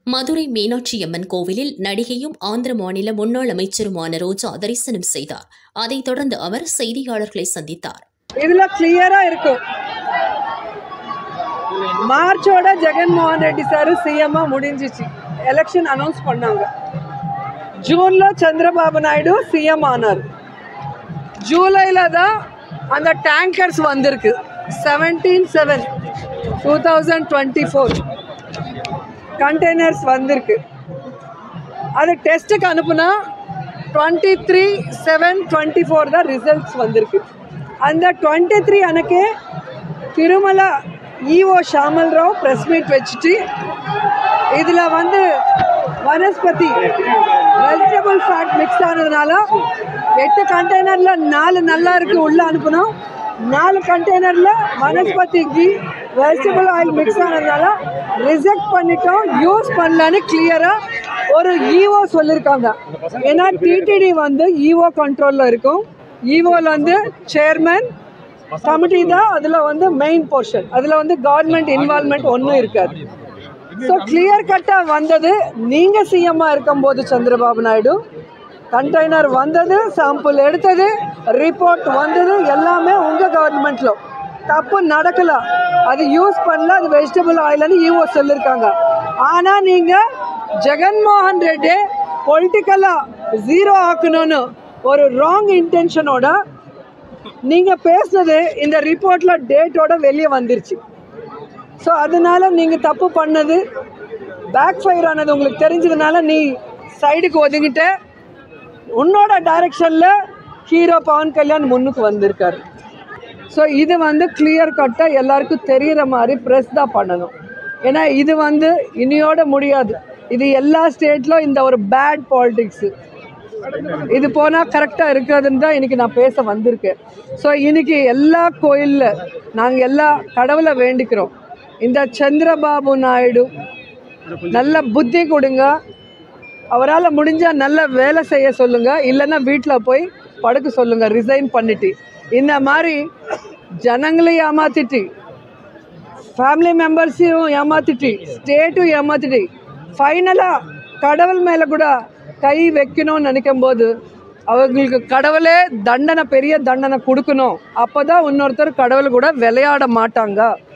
மதுரை மீனாட்சியம்மன் கோவிலில் நடிகையும் ஆந்திர மாநில முன்னாள் அமைச்சருமான ரோஜா தரிசனம் செய்தார் அதைத் தொடர்ந்து அவர் செய்தியாளர்களை சந்தித்தார் இதுல கிளியரா இருக்கும் மார்ச்சோட ஜெகன்மோகன் ரெட்டி சார் சிஎம்மா முடிஞ்சிச்சு எலெக்ஷன் அனௌன்ஸ் பண்ணாங்க ஜூன்ல சந்திரபாபு நாயுடு சிஎம் ஆனார் ஜூலைல தான் அந்த டேங்கர்ஸ் வந்திருக்கு seventeen seven two thousand twenty four containers வந்திருக்கு அது டெஸ்ட்டுக்கு அனுப்புனா twenty three seven twenty four தான் ரிசல்ட்ஸ் வந்திருக்கு அந்த டுவெண்ட்டி த்ரீ அன்னைக்கு Tirumala EO Shamal Rao press meet வச்சுட்டு இதில் வந்து வனஸ்பதி வெஜிடபிள் ஃபேட் மிக்ஸ் ஆனதுனால எட்டு கண்டெய்னரில் நாலு நல்லா இருக்கு உள்ளே அனுப்பணும் நாலு கண்டெய்னரில் vanaspati ghee vegetable oil mix ஆனதுனால ரிஜெக்ட் பண்ணிட்டோம் யூஸ் பண்ணலன்னு கிளியராக ஒரு ஈஓ சொல்லியிருக்காங்க ஏன்னா டிடிடி வந்து ஈஓ கண்ட்ரோலில் இருக்கும் ஈஓவில் வந்து சேர்மன் கமிட்டி தான் அதில் வந்து மெயின் போர்ஷன் அதில் வந்து கவர்மெண்ட் இன்வால்மெண்ட் ஒன்றும் இருக்காது ஸோ கிளியர் கட்டாக வந்தது நீங்கள் சிஎம்மாக இருக்கும்போது சந்திரபாபு நாயுடு கண்டெய்னர் வந்தது சாம்பிள் எடுத்தது ரிப்போர்ட் வந்தது எல்லாமே உங்கள் கவர்மெண்ட்டில் தப்பு நடக்கல அது யூஸ் பண்ணல அது வெஜிடபிள் ஆயில்னு ஈஓ சொல்லியிருக்காங்க ஆனால் நீங்கள் ஜெகன்மோகன் ரெட்டி பொலிட்டிக்கலாக ஜீரோ ஆக்கணும்னு ஒரு ராங் இன்டென்ஷனோட நீங்கள் பேசுனது இந்த ரிப்போர்ட்டில் டேட்டோட வெளியே வந்துருச்சு ஸோ அதனால நீங்கள் தப்பு பண்ணது பேக் ஃபயர் ஆனது உங்களுக்கு தெரிஞ்சதுனால நீ சைடுக்கு ஒதுங்கிட்ட உன்னோட டைரக்ஷனில் ஹீரோ பவன் கல்யாண் முன்னுக்கு வந்திருக்காரு ஸோ இது வந்து கிளியர் கட்டாக எல்லாருக்கும் தெரிகிற மாதிரி ப்ரெஸ் தான் பண்ணணும் ஏன்னா இது வந்து இனியோட முடியாது இது எல்லா ஸ்டேட்லும் இந்த ஒரு பேட் பாலிடிக்ஸு இது போனால் கரெக்டாக இருக்காதுன்னு தான் இன்றைக்கி நான் பேச வந்திருக்கேன் ஸோ இன்றைக்கி எல்லா கோயிலில் நாங்கள் எல்லா கடவுளை வேண்டிக்கிறோம் இந்த சந்திரபாபு நாயுடு நல்ல புத்தி கொடுங்க அவரால் முடிஞ்சால் நல்ல வேலை செய்ய சொல்லுங்கள் இல்லைன்னா வீட்டில் போய் படுக்க சொல்லுங்கள் ரிசைன் பண்ணிட்டு இந்த மாதிரி ஜனங்களையும் ஏமாத்திட்டு ஃபேமிலி மெம்பர்ஸையும் ஏமாத்திட்டு ஸ்டேட்டும் ஏமாத்திட்டு ஃபைனலாக கடவுள் மேலே கூட கை வைக்கணும்னு நினைக்கும் போது அவங்களுக்கு கடவுளே தண்டனை பெரிய தண்டனை கொடுக்கணும் அப்போ தான் இன்னொருத்தர் கடவுள் கூட விளையாட மாட்டாங்க